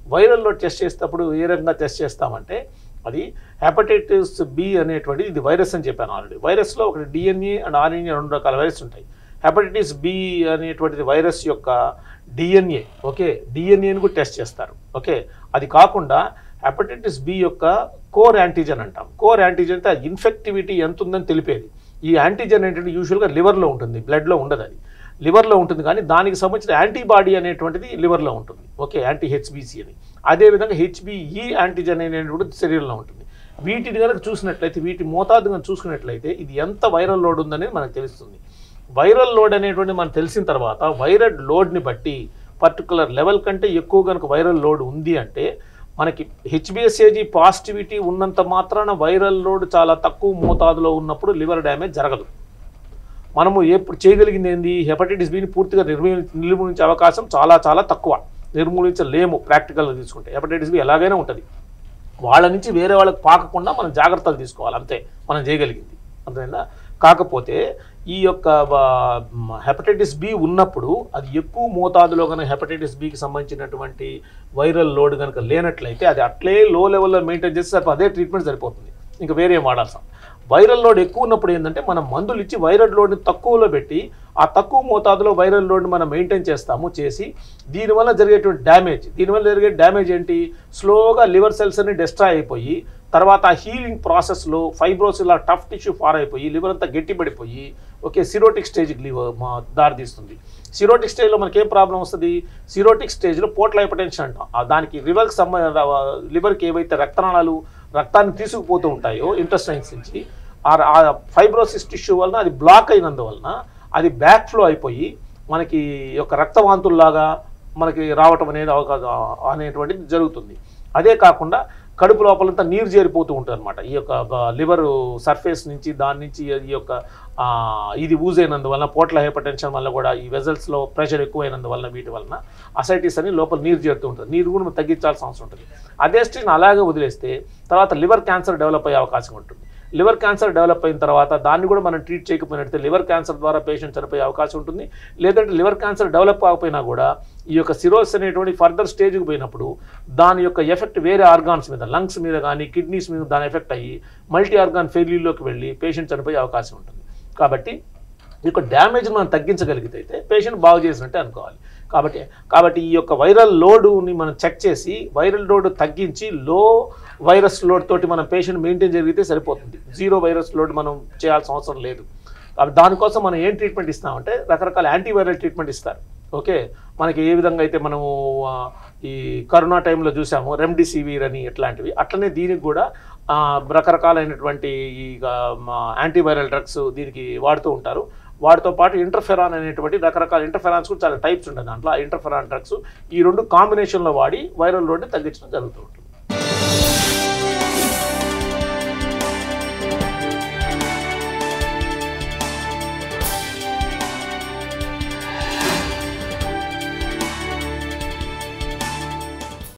viral load test చేసేటప్పుడు ఏ రకంగా test చేస్తామంటే అది హెపటైటిస్ బి అనేటువంటిది ఇది వైరస్ అని చెప్పాను ఆల్రెడీ వైరస్లో ఒకటి డిఎన్ఏ అండ్ ఆర్ఎన్ఏ రెండు రకాల వైరస్ ఉంటాయి హెపటైటిస్ బి అనేటువంటిది వైరస్ యొక్క డిఎన్ఏ ఓకే డిఎన్ఏని కూడా టెస్ట్ చేస్తారు ఓకే అది కాకుండా హెపటైటిస్ బి యొక్క కోర్ యాంటీజన్ అంటాం కోర్ యాంటీజన్ అంటే ఆ ఇన్ఫెక్టివిటీ ఎంత ఉందని తెలిపేది ఈ యాంటీజన్ ఏంటంటే యూజువల్గా లివర్లో ఉంటుంది బ్లడ్లో ఉండదు అది లివర్లో ఉంటుంది కానీ దానికి సంబంధించిన యాంటీబాడీ అనేటువంటిది లివర్లో ఉంటుంది ఓకే యాంటీ హెచ్బిసి అని అదేవిధంగా హెచ్బిఈ యాంటీజన్ అనేటువంటిది శరీరంలో ఉంటుంది వీటిని కనుక చూసినట్లయితే వీటి మోతాదు కనుక చూసుకున్నట్లయితే ఇది ఎంత వైరల్ లోడ్ ఉందనేది మనకు తెలుస్తుంది వైరల్ లోడ్ అనేటువంటి మనకు తెలిసిన తర్వాత వైరల్ లోడ్ని బట్టి పర్టికులర్ లెవెల్ కంటే ఎక్కువ కనుక వైరల్ లోడ్ ఉంది అంటే మనకి హెచ్బిఎస్ఏజీ పాజిటివిటీ ఉన్నంత మాత్రాన వైరల్ లోడ్ చాలా తక్కువ మోతాదులో ఉన్నప్పుడు లివర్ డ్యామేజ్ జరగదు మనము ఎప్పుడు చేయగలిగింది ఏంది హెపటైటిస్ బిని పూర్తిగా నిర్మూ నిర్మూలించే అవకాశం చాలా చాలా తక్కువ నిర్మూలించలేము ప్రాక్టికల్గా తీసుకుంటే హెపటైటిస్ బి ఎలాగైనా ఉంటుంది వాళ్ళ నుంచి వేరే వాళ్ళకి పాకకుండా మనం జాగ్రత్తలు తీసుకోవాలి అంతే మనం చేయగలిగింది అంతేనా కాకపోతే ఈ యొక్క హెపటైటిస్ బి ఉన్నప్పుడు అది ఎక్కువ మోతాదులో కనుక హెపటైటిస్ బికి సంబంధించినటువంటి వైరల్ లోడ్ కనుక లేనట్లయితే అది అట్లే లో లెవెల్లో మెయింటైన్ చేస్తే సరిపో- అదే ట్రీట్మెంట్ సరిపోతుంది ఇంకా వేరే ఏం వాడాల్సిన వైరల్ లోడ్ ఎక్కువ ఉన్నప్పుడు ఏంటంటే మనం మందులు ఇచ్చి వైరల్ లోడ్ని తక్కువలో పెట్టి ఆ తక్కువ మోతాదులో వైరల్ లోడ్ని మనం మెయింటైన్ చేస్తాము చేసి దీనివల్ల జరిగేటువంటి డ్యామేజ్ దీనివల్ల జరిగే డ్యామేజ్ ఏంటి స్లోగా లివర్ సెల్స్ అన్ని డిస్ట్రాయ్ అయిపోయి తర్వాత ఆ హీలింగ్ ప్రాసెస్లో ఫైబ్రోస్ ఇలా టఫ్ టిష్యూ ఫార్ అయిపోయి లివర్ అంతా గట్టిపడిపోయి ఓకే సిరోటిక్ స్టేజ్కి లివర్ మా దారితీస్తుంది సిరోటిక్ స్టేజ్లో మనకి ఏం ప్రాబ్లం వస్తుంది సిరోటిక్ స్టేజ్లో పోట్ల హైపర్టెన్షన్ అంటాం ఆ దానికి లివర్కి సంబంధ లివర్కి ఏవైతే రక్తనాళాలు రక్తాన్ని తీసుకుపోతూ ఉంటాయో ఇంటెస్టైన్స్ నుంచి ఆ ఫైబ్రోసిస్ టిష్యూ వలన అది బ్లాక్ అయినందువలన అది బ్యాక్ ఫ్లో అయిపోయి మనకి యొక్క రక్తవాంతుల్లాగా మనకి రావటం అనేది అవకాశం అనేటువంటిది జరుగుతుంది అదే కాకుండా కడుపు లోపలంతా నీరు చేరిపోతూ ఉంటుంది అనమాట ఈ యొక్క లివర్ సర్ఫేస్ నుంచి దాని నుంచి ఈ యొక్క ఆ, ఇది ఊజ్ అయినందువలన పోట్ల హైపర్ టెన్షన్ వల్ల కూడా ఈ వెజల్స్లో ప్రెషర్ ఎక్కువైనందువలన వీటి వలన అసైటిస్ అని లోపల నీరు చేరుతూ ఉంటుంది నీరు కూడా మనం తగ్గించాల్సిన అవసరం ఉంటుంది అదే స్టేజ్ని అలాగే వదిలేస్తే తర్వాత లివర్ క్యాన్సర్ డెవలప్ అయ్యే అవకాశం ఉంటుంది లివర్ క్యాన్సర్ డెవలప్ అయిన తర్వాత దాన్ని కూడా మనం ట్రీట్ చేయకపోయినట్లయితే లివర్ క్యాన్సర్ ద్వారా పేషెంట్ చనిపోయే అవకాశం ఉంటుంది లేదంటే లివర్ క్యాన్సర్ డెవలప్ కాకపోయినా కూడా ఈ యొక్క సిరోస్ అనేటువంటి ఫర్దర్ స్టేజ్కి పోయినప్పుడు దాని యొక్క ఎఫెక్ట్ వేరే ఆర్గాన్స్ మీద లంగ్స్ మీద కానీ కిడ్నీస్ మీద దాని ఎఫెక్ట్ అయ్యి మల్టీ ఆర్గాన్ ఫెయిల్యూర్లోకి వెళ్ళి పేషెంట్ చనిపోయే అవకాశం ఉంటుంది కాబట్టి ఈ యొక్క డ్యామేజ్ మనం తగ్గించగలిగితే అయితే పేషెంట్ బాగు చేసినట్టే అనుకోవాలి కాబట్టి కాబట్టి ఈ యొక్క వైరల్ లోడుని మనం చెక్ చేసి వైరల్ లోడ్ తగ్గించి లో వైరస్ లోడ్ తోటి మనం పేషెంట్ మెయింటైన్ జరిగితే సరిపోతుంది జీరో వైరస్ లోడ్ మనం చేయాల్సిన అవసరం లేదు కాబట్టి దానికోసం మనం ఏం ట్రీట్మెంట్ ఇస్తామంటే రకరకాల యాంటీవైరల్ ట్రీట్మెంట్ ఇస్తారు ఓకే మనకి ఏ విధంగా అయితే మనము ఆ, ఈ కరోనా టైంలో చూసాము రెమ్డిసివిర్ అని ఇట్లాంటివి అట్లనే దీనికి కూడా ఆ, రకరకాలైనటువంటి ఈ యాంటీవైరల్ డ్రగ్స్ దీనికి వాడుతూ ఉంటారు వాటితో పాటు ఇంటర్ఫెరాన్ అనేటువంటి రకరకాల ఇంటర్ఫెరాన్స్ కూడా చాలా టైప్స్ ఉంటాయి దాంట్లో ఆ ఇంటర్ఫెరాన్ డ్రగ్స్ ఈ రెండు కాంబినేషన్లో వాడి వైరల్ లోడ్ని తగ్గించడం జరుగుతుంది